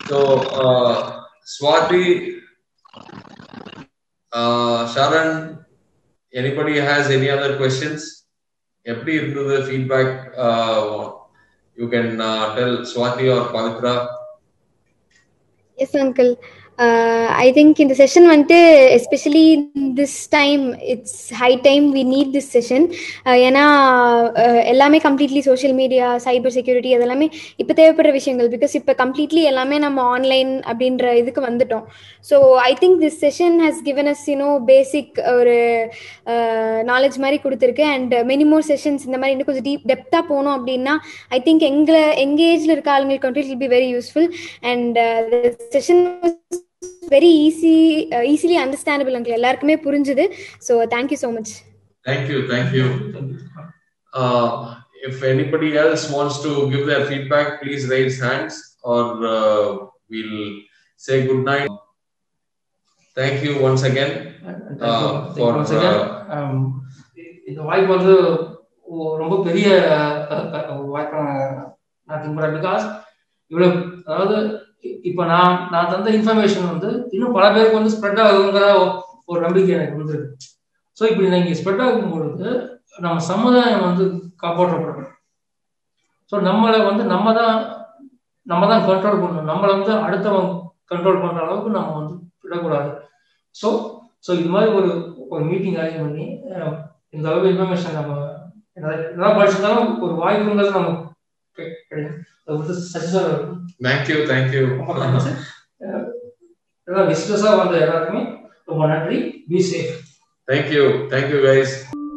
So, uh, Swati, uh, Sharan, anybody has any other questions? எப்படி இருந்தது feedback you can tell Swathi or Pavithra yes uncle I think இந்த session வந்துட்டு especially this time it's high time we need this session ஏன்னா uh, எல்லாமே completely social media cyber security அதெல்லாமே இப்போ தேவைப்படுற விஷயங்கள் பிகாஸ் இப்போ கம்ப்ளீட்லி எல்லாமே நம்ம ஆன்லைன் அப்படின்ற இதுக்கு வந்துட்டோம் so I think this session has given us you know basic ஒரு நாலேஜ் மாதிரி கொடுத்துருக்கு அண்ட் மெனி மோர் செஷன்ஸ் இந்த மாதிரி இன்னும் கொஞ்சம் டீப் டெப்த்தாக போனோம் அப்படின்னா ஐ திங்க் எங்களை எங்கள் ஏஜில் இருக்க ஆளுங்களுக்கு வந்துட்டு it be very useful and session very easy easily understandable uncle எல்லாருக்குமே புரிஞ்சுது so thank you so much thank you thank you if anybody else wants to give their feedback please raise hands or uh, we'll say good night thank you once again uh, for uh, இந்த வாய்ப்பு வந்து ஒ- ரொம்ப பெரிய வாய்ப்பு நான் திங்க் பண்ணுறேன் because இவ்வளவு அதாவது இ- இப்ப நான் நான் தந்த இன்ஃபர்மேஷன் வந்து இன்னும் பல பேருக்கு வந்து ஸ்ப்ரெட் ஆகுங்கிற ஒ- ஒரு நம்பிக்கை எனக்கு வந்திருக்கு ஸோ இப்படி நீங்க ஸ்ப்ரெட் ஆகும் பொழுது நம்ம சமுதாயம் வந்து காப்பாற்றப்படணும் ஸோ நம்மளை வந்து நம்ம தான் நம்ம தான் கண்ட்ரோல் பண்ணணும் நம்மளை வந்து அடுத்தவங்க கண்ட்ரோல் பண்ற அளவுக்கு நம்ம வந்து விடக்கூடாது ஸோ ஸோ இது மாதிரி ஒரு ஒரு மீட்டிங் அரேஞ்ச் பண்ணி அஹ், இந்த அளவு இன்ஃபர்மேஷன் நம்ம என்ன படிச்சிருந்தாலும் ஒரு வாய்ப்புங்கிறது நமக்கு கிடை- கிடைக்கும் அது வந்து சக்சஸாக இருக்கும் thank you thank you ரொம்ப தேங்க்ஸ் எல்லாம் விசிட்டர்ஸாக வந்த எல்லாருக்குமே ரொம்ப நன்றி be safe thank you thank you guys